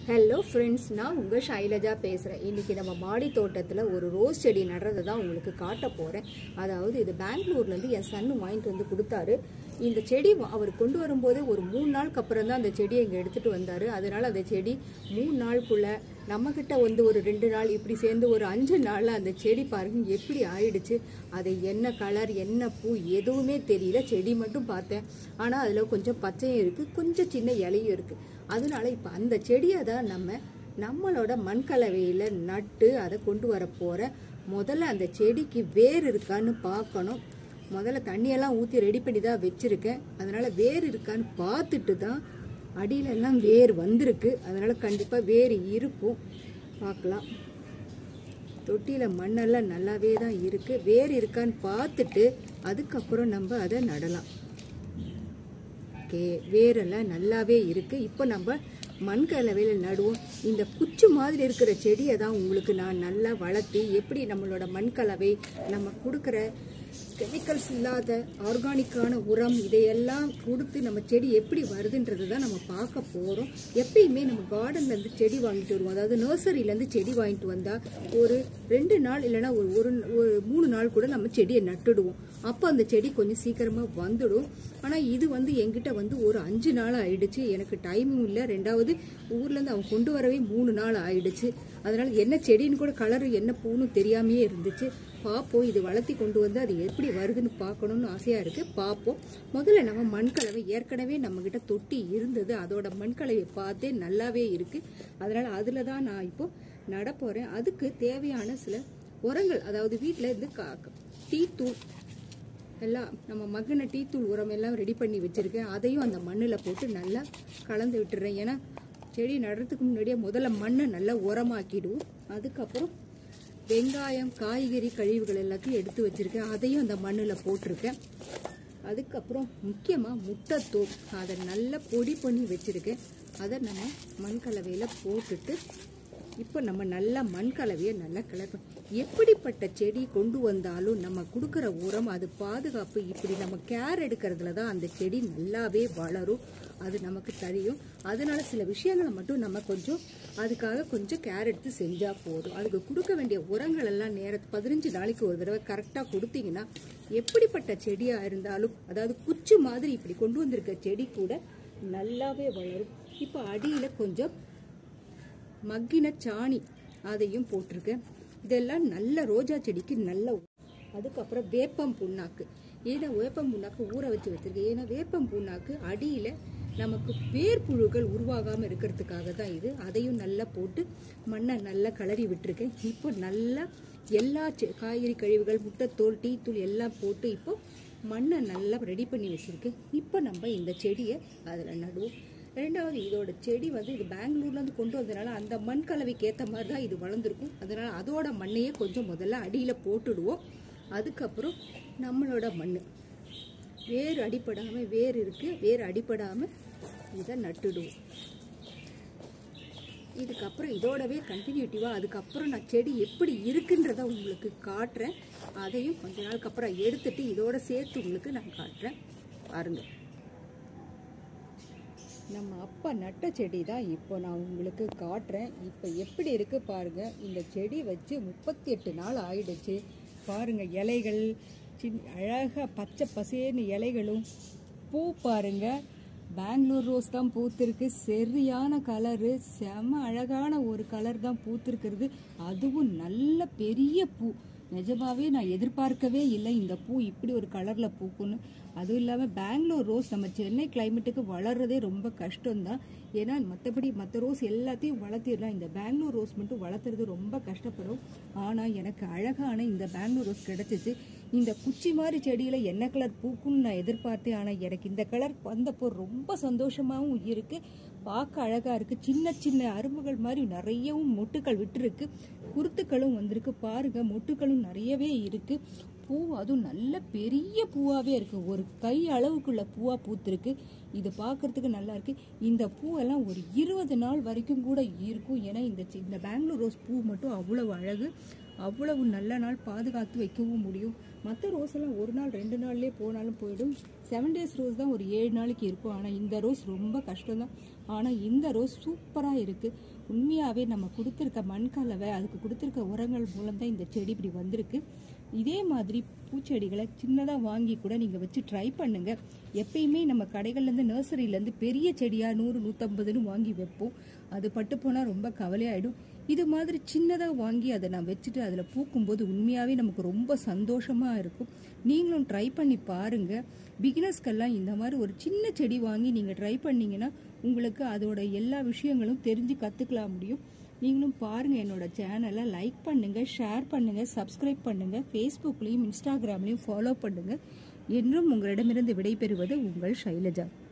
hello friends நான் உங்கள் ஷைலஜா பேசுகிறேன் இன்றைக்கி நம்ம மாடி தோட்டத்தில் ஒரு ரோஸ் செடி நடுறதை தான் உங்களுக்கு காட்ட போகிறேன் அதாவது இது பெங்களூர்லேருந்து என் சன்னு வாங்கிட்டு வந்து கொடுத்தாரு இந்த செடி வ- அவர் கொண்டு வரும்போதே ஒரு மூணு நாளுக்கு அப்புறம் தான் அந்த செடியை இங்கே எடுத்துகிட்டு வந்தார் அதனால் அந்த செடி மூணு நாளுக்குள்ளே நம்மக்கிட்ட வந்து ஒரு ரெண்டு நாள் இப்படி சேர்ந்து ஒரு அஞ்சு நாளில் அந்த செடி பாருங்க எப்படி ஆயிடுச்சு அது என்ன கலர் என்ன பூ எதுவுமே தெரியல செடி மட்டும் பார்த்தேன் ஆனால் அதில் கொஞ்சம் பச்சையும் இருக்குது கொஞ்சம் சின்ன இலையும் இருக்குது அதனால இப்போ அந்த செடியை தான் நம்ம நம்மளோட மண்கலவையில் நட்டு அதை கொண்டு வர போகிற முதல்ல அந்த செடிக்கு வேர் இருக்கான்னு பார்க்கணும் முதல்ல தண்ணியெல்லாம் ஊற்றி ரெடி பண்ணி தான் வச்சுருக்கேன் அதனால் வேர் இருக்கான்னு பார்த்துட்டு தான் அடியில எல்லாம் வேர் வந்திருக்கு அதனால் கண்டிப்பாக வேர் இருக்கும் பார்க்கலாம் தொட்டியில் மண்ணெல்லாம் நல்லாவே தான் இருக்குது வேர் இருக்கான்னு பார்த்துட்டு அதுக்கப்புறம் நம்ம அதை நடலாம் ஓகே வேரெல்லாம் நல்லாவே இருக்கு இப்போ நம்ம மண் கலவையில் நடுவோம் இந்த குச்சி மாதிரி இருக்கிற செடியை தான் உங்களுக்கு நான் நல்லா வளர்த்து எப்படி நம்மளோட மண் கலவை நம்ம கொடுக்குற கெமிக்கல்ஸ் இல்லாத ஆர்கானிக்கான உரம் இதையெல்லாம் கொடுத்து நம்ம செடி எப்படி வருதுன்றது தான் நம்ம பார்க்க போகிறோம் எப்பயுமே நம்ம கார்டன்லேருந்து செடி வாங்கிட்டு வருவோம் அதாவது நர்சரியிலேருந்து செடி வாங்கிட்டு வந்தால் ஒரு ரெண்டு நாள் இல்லைன்னா ஒரு ஒரு ஒரு மூணு நாள் கூட நம்ம செடியை நட்டுடுவோம் அப்போ அந்த செடி கொஞ்சம் சீக்கிரமாக வந்துடும் ஆனால் இது வந்து என்கிட்ட வந்து ஒரு அஞ்சு நாள் ஆயிடுச்சு எனக்கு டைமும் இல்லை ரெண்டாவது ஊர்லேருந்து அவன் கொண்டு வரவே மூணு நாள் ஆயிடுச்சு அதனால் என்ன செடின்னு கூட கலரு என்ன பூன்னு தெரியாமையே இருந்துச்சு பார்ப்போம் இது வளர்த்தி கொண்டு வந்து அது எப்படி வருதுன்னு பார்க்கணும்னு ஆசையாக இருக்குது பார்ப்போம் முதல்ல நம்ம மண்கலவை ஏற்கனவே நம்மக்கிட்ட தொட்டி இருந்தது அதோட மண்கலவையை பார்த்தே நல்லாவே இருக்குது அதனால் அதில் தான் நான் இப்போ நட போகிறேன் அதுக்கு தேவையான சில உரங்கள் அதாவது வீட்டில் இருந்து கா டீ தூள் எல்லாம் நம்ம மக்கின டீ தூள் உரம் எல்லாம் ரெடி பண்ணி வச்சுருக்கேன் அதையும் அந்த மண்ணில் போட்டு நல்லா கலந்து விட்டுறேன் ஏன்னா செடி நடுறதுக்கு முன்னாடியே முதல்ல மண்ணை நல்லா உரமாக்கிடுவோம் அதுக்கப்புறம் வெங்காயம் காய்கறி கழிவுகள் எல்லாத்தையும் எடுத்து வச்சுருக்கேன் அதையும் அந்த மண்ணில் போட்டிருக்கேன் அதுக்கப்புறம் முக்கியமாக முட்டைத்தோல் அதை நல்லா பொடி பண்ணி வச்சுருக்கேன் அதை நம்ம மண் கலவையில் போட்டுட்டு இப்போ நம்ம நல்லா மண் கலவையை நல்லா கிளப்ப எப்படிப்பட்ட செடி கொண்டு வந்தாலும் நம்ம கொடுக்குற உரம் அது பாதுகாப்பு இப்படி நம்ம கேர் எடுக்கிறதுல தான் அந்த செடி நல்லாவே வளரும் அது நமக்கு தெரியும் அதனால சில விஷயங்களை மட்டும் நம்ம கொஞ்சம் அதுக்காக கொஞ்சம் கேர் எடுத்து செஞ்சால் போதும் அதுக்கு கொடுக்க வேண்டிய உரங்கள் எல்லாம் நேர பதினஞ்சு நாளைக்கு ஒரு தடவை கரெக்டாக கொடுத்தீங்கன்னா எப்படிப்பட்ட செடியாக இருந்தாலும் அதாவது குச்சி மாதிரி இப்படி கொண்டு வந்திருக்க செடி கூட நல்லாவே வளரும் இப்போ அடியில் கொஞ்சம் மக்கின சாணி அதையும் போட்டிருக்கேன் இதெல்லாம் நல்ல ரோஜா செடிக்கு நல்ல உ- அதுக்கப்புறம் வேப்பம் புண்ணாக்கு ஏன்னா வேப்பம் புண்ணாக்கு ஊற வச்சு வச்சிருக்கேன் ஏன்னா வேப்பம் புண்ணாக்கு அடியில் நமக்கு வேர் புழுக்கள் உருவாகாமல் இருக்கிறதுக்காக தான் இது அதையும் நல்லா போட்டு மண்ணை நல்லா கிளறி விட்டுருக்கேன் இப்போ நல்லா எல்லா செ- காய்கறி கழிவுகள் முட்டைத்தோல் டீ தூள் எல்லாம் போட்டு இப்போ மண்ணை நல்லா ரெடி பண்ணி வச்சுருக்கேன் இப்போ நம்ம இந்த செடியை அதில் நடுவோம் ரெண்டாவது இதோட செடி வந்து இது பெங்களூர்லேருந்து கொண்டு வந்ததுனால அந்த மண் கலவைக்கு ஏற்ற மாதிரி தான் இது வளர்ந்துருக்கும் அதனால் அதோட மண்ணையே கொஞ்சம் முதல்ல அடியில் போட்டுடுவோம் அதுக்கப்புறம் நம்மளோட மண் வேர் அடிப்படாமல் வேர் இருக்குது வேர் அடிப்படாமல் இதை நட்டுடுவோம் இதுக்கப்புறம் இதோடவே கண்டினியூட்டிவாக அதுக்கப்புறம் நான் செடி எப்படி இருக்குன்றத உங்களுக்கு காட்டுறேன் அதையும் கொஞ்ச நாளுக்கு அப்புறம் எடுத்துட்டு இதோட சேர்த்து உங்களுக்கு நான் காட்டுறேன் பாருங்கள் நம்ம அப்பா நட்ட செடி தான் இப்போ நான் உங்களுக்கு காட்டுறேன் இப்போ எப்படி இருக்கு பாருங்க இந்த செடி வச்சு முப்பத்தி எட்டு நாள் ஆயிடுச்சு பாருங்க இலைகள் சின் அழகாக பச்சை பசேன்னு இலைகளும் பூ பாருங்க பெங்களூர் ரோஸ் தான் பூத்திருக்கு சரியான கலரு செம அழகான ஒரு கலர் தான் பூத்திருக்கிறது அதுவும் நல்ல பெரிய பூ நிஜமாவே நான் எதிர்பார்க்கவே இல்லை இந்த பூ இப்படி ஒரு கலரில் பூக்குன்னு அதுவும் இல்லாமல் பெங்களூர் ரோஸ் நம்ம சென்னை கிளைமேட்டுக்கு வளர்றதே ரொம்ப கஷ்டம்தான் ஏன்னா மற்றபடி மற்ற ரோஸ் எல்லாத்தையும் வளர்த்திடலாம் இந்த பெங்களூர் ரோஸ் மட்டும் வளர்த்துறது ரொம்ப கஷ்டப்படும் ஆனால் எனக்கு அழகான இந்த பெங்களூர் ரோஸ் கிடைச்சிச்சு இந்த குச்சி மாதிரி செடியில் என்ன கலர் பூக்குன்னு நான் எதிர்பார்த்தேன் ஆனால் எனக்கு இந்த கலர் வந்தப்போ ரொம்ப சந்தோஷமாகவும் இருக்குது பார்க்க அழகாக இருக்குது சின்ன சின்ன அரும்புகள் மாதிரி நிறையவும் மொட்டுக்கள் விட்டுருக்கு குருத்துக்களும் வந்திருக்கு பாருங்க மொட்டுக்களும் நிறையவே இருக்கு பூ அதுவும் நல்ல பெரிய பூவாவே இருக்கு ஒரு கை அளவுக்குள்ள பூவா பூத்திருக்கு இது பார்க்கறதுக்கு நல்லா இருக்கு இந்த பூவெல்லாம் ஒரு இருபது நாள் வரைக்கும் கூட இருக்கும் ஏன்னா இந்த சி- இந்த பெங்களூர் ரோஸ் பூ மட்டும் அவ்வளவு அழகு அவ்வளவு நல்ல நாள் பாதுகாத்து வைக்கவும் முடியும் மற்ற ரோஸ் எல்லாம் ஒரு நாள் ரெண்டு நாள்லயே போனாலும் போயிடும் செவன் டேஸ் ரோஸ் தான் ஒரு ஏழு நாளைக்கு இருக்கும் ஆனால் இந்த ரோஸ் ரொம்ப கஷ்டம்தான் ஆனால் இந்த ரோஸ் சூப்பராக இருக்குது உண்மையாகவே நம்ம கொடுத்துருக்க மண்கலவை அதுக்கு கொடுத்துருக்க உரங்கள் மூலம் தான் இந்த செடி இப்படி வந்திருக்கு இதே மாதிரி பூச்செடிகளை சின்னதாக வாங்கி கூட நீங்கள் வச்சு ட்ரை பண்ணுங்க எப்பயுமே நம்ம கடைகள்லேருந்து நர்சரியிலேருந்து பெரிய செடியாக நூறு நூற்றம்பதுன்னு வாங்கி வைப்போம் அது பட்டு போனால் ரொம்ப கவலையாயிடும் இது மாதிரி சின்னதாக வாங்கி அதை நான் வச்சுட்டு அதில் பூக்கும்போது உண்மையாகவே நமக்கு ரொம்ப சந்தோஷமாக இருக்கும் நீங்களும் ட்ரை பண்ணி பாருங்க பிகினர்ஸ்க்கெல்லாம் இந்த மாதிரி ஒரு சின்ன செடி வாங்கி நீங்கள் ட்ரை பண்ணீங்கன்னா உங்களுக்கு அதோட எல்லா விஷயங்களும் தெரிஞ்சு கற்றுக்கலாம் முடியும் நீங்களும் பாருங்க என்னோட சேனலை லைக் பண்ணுங்க ஷேர் பண்ணுங்க சப்ஸ்கிரைப் பண்ணுங்க ஃபேஸ்புக்லேயும் இன்ஸ்டாகிராம்லேயும் ஃபாலோ பண்ணுங்க என்றும் உங்களிடமிருந்து விடைபெறுவது உங்கள் ஷைலஜா